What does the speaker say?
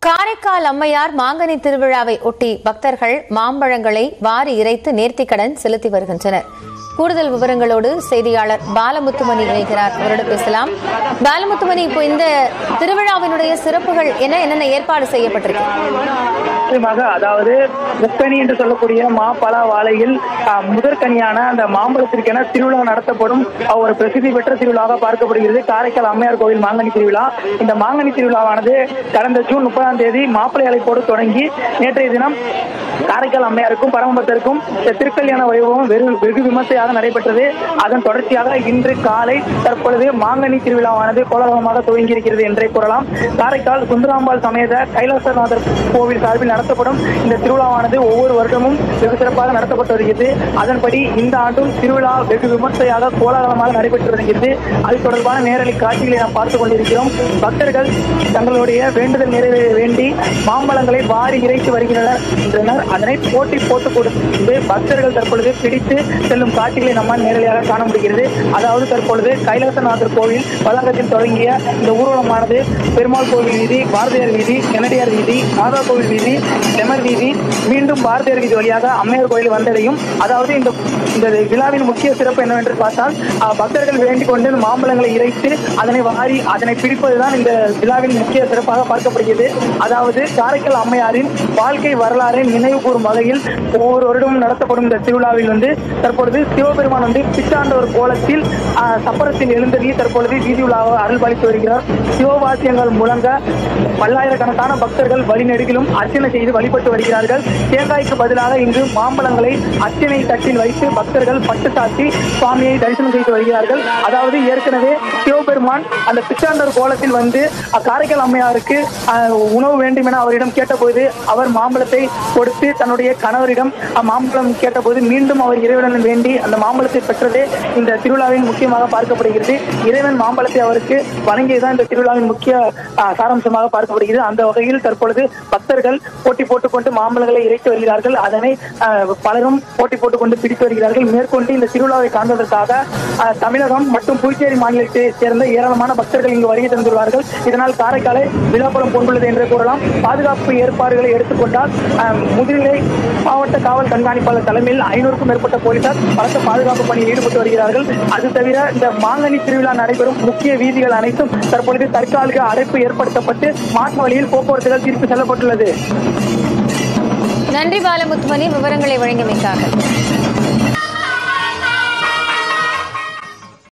காரைக்கால் அம்மையார் மாங்கனி திருவிழாவை ஒட்டி பக்தர்கள் மாம்பழங்களை வாரி இறைத்து நேர்த்திக்கடன் செலுத்தி வருகின்றனர் கூடுதல் விவரங்களோடு செய்தியாளர் பாலமுத்துமணி இணைகிறார் அவரோடு பேசலாம் பாலமுத்துமணி இப்போ இந்த திருவிழாவினுடைய சிறப்புகள் என்ன என்னென்ன ஏற்பாடு செய்யப்பட்டிருக்கு நிச்சயமாக அதாவது முக்கனி என்று சொல்லக்கூடிய மா பலா வாழையில் ஆஹ், முதற்கனியான அந்த மாம்பழத்திற்கென திருவிழா நடத்தப்படும் ஆஹ், ஒரு பிரசித்தி பெற்ற திருவிழாவாக பார்க்கப்படுகிறது காரைக்கால் அம்மையார் கோவில் மாங்கனி திருவிழா இந்த மாங்கனி திருவிழாவானது கடந்த ஜூன் முப்பதாம் தேதி மாப்பிள்ளை அழைப்போடு தொடங்கி நேற்றைய தினம் காரைக்கால் அம்மையாருக்கும் பரமபக்தருக்கும் இந்த திருக்கல்யாண வைபவம் வெகு வெகு விமர்சையாக நடைபெற்றது அதன் தொடர்ச்சியாக இன்று காலை தற்பொழுது மாங்கனி திருவிழாவானது கோலாகலமாக துவங்கி இருக்கிறது என்றே கூறலாம் காரைக்கால் சுந்தராம்பாள் சமேத கைலாசநாதர் கோவில் சார்பில் நடத்தப்படும் இந்த திருவிழாவானது ஒவ்வொரு வருடமும் வெகு சிறப்பாக நடத்தப்பட்டு வருகிறது அதன்படி இந்த ஆண்டும் திருவிழா வெகு விமர்சையாக கோலாகலமாக நடைபெற்று வருகிறது அது தொடர்பான நேரலை காட்சிகளை நாம் பார்த்துக் கொண்டிருக்கிறோம் பக்தர்கள் தங்களுடைய வேண்டுதல் நிறைவேற வேண்டி மாம்பழங்களை வாரி இறைத்து வருகின்றனர் என்றனர் அதனை போட்டி போட்டுக் கொடுத்து பக்தர்கள் தற்பொழுது பிடித்து செல்லும் காட்சிகளை நம்மால் நேரடியாக காண முடிகிறது அதாவது தற்பொழுது கைலாசநாதர் கோவில் வளாகத்தில் தொடங்கிய இந்த ஊர்வலமானது பெருமாள் கோவில் வீதி பாரதியார் வீதி கெனடியார் வீதி மாதா கோவில் வீதி செமர் வீதி மீண்டும் பாரதியார் வீதி வழியாக அம்மையார் கோயில் வந்தடையும் அதாவது இந்த இந்த விழாவின் முக்கிய சிறப்பு என்னவென்று பார்த்தால் அஹ், பக்தர்கள் வேண்டிக் கொண்டு மாம்பழங்களை இறைத்து அதனை வாரி அதனை பிடிப்பதுதான் இந்த விழாவின் முக்கிய சிறப்பாக பார்க்கப்படுகிறது அதாவது காரைக்கால் அம்மையாரின் வாழ்க்கை வரலாறை நினைவு கூறும் வகையில் ஒவ்வொரு வருடமும் நடத்தப்படும் இந்த திருவிழாவில் வந்து தற்பொழுது சிவபெருமான் வந்து பிச்சாண்டவர் கோலத்தில் அஹ், சப்பரத்தில் எழுந்தருளி தற்பொழுது வீதி உலாக அருள்பாலித்து வருகிறார் சிவவாசியங்கள் முழங்க பல்லாயிரக்கணக்கான பக்தர்கள் வழிநெடுகிலும் அர்ச்சனை செய்து வழிபட்டு வருகிறார்கள் தேங்காய்க்கு பதிலாக இங்கு மாம்பழங்களை அர்ச்சனை தட்டில் வைத்து பக்தர்கள் பட்டு சாத்தி சுவாமியை தரிசனம் செய்து வருகிறார்கள் அதாவது ஏற்கனவே சிவபெருமான் அந்த பிச்சாண்டவர் கோலத்தில் வந்து அஹ், காரைக்கால் அம்மையாருக்கு அஹ், உணவு வேண்டும் என அவரிடம் கேட்டபோது அவர் மாம்பழத்தை கொடுத்து தன்னுடைய கணவரிடம் மாம்பழம் கேட்டபோது மீண்டும் அவர் இறைவனிடம் வேண்டி அந்த மாம்பழத்தை பெற்றதே இந்த திருவிழாவின் முக்கியமாக பார்க்கப்படுகிறது இறைவன் மாம்பழத்தை அவருக்கு வழங்கியதுதான் இந்த திருவிழாவின் முக்கிய அஹ், சாராம்சமாக பார்க்கப்படுகிறது அந்த வகையில் தற்பொழுது பக்தர்கள் போட்டி போட்டுக்கொண்டு மாம்பழங்களை இறைத்து வருகிறார்கள் அதனை அஹ், பலரும் போட்டி போட்டுக்கொண்டு பிடித்து வருகிறார்கள் மேற்கொண்டு இந்த திருவிழாவை காண்பதற்காக அஹ், தமிழகம் மற்றும் புதுச்சேரி மாநிலத்தை சேர்ந்த ஏராளமான பக்தர்கள் இங்கு வருகை தந்துள்ளார்கள் இதனால் காரைக்காலை விழாப்புறம் கொண்டுள்ளது என்று கூறலாம் பாதுகாப்பு ஏற்பாடுகளை எடுத்துக்கொண்டால் அஹ், முதுநிலை மாவட்ட காவல் கண்காணிப்பாளர் தலைமையில் ஐநூறுக்கும் மேற்பட்ட போலீசார் பலத்த பாதுகாப்பு பணியில் ஈடுபட்டு வருகிறார்கள் அது தவிர இந்த மாங்கனி திருவிழா நடைபெறும் முக்கிய வீதிகள் அனைத்தும் தற்பொழுது தற்காலிக அடைப்பு ஏற்படுத்தப்பட்டு மாற்று வழியில் போக்குவரத்துகள் திருப்பி செல்லப்பட்டுள்ளது நன்றி பாலமுத்துமணி விவரங்களை வழங்கியமைக்காக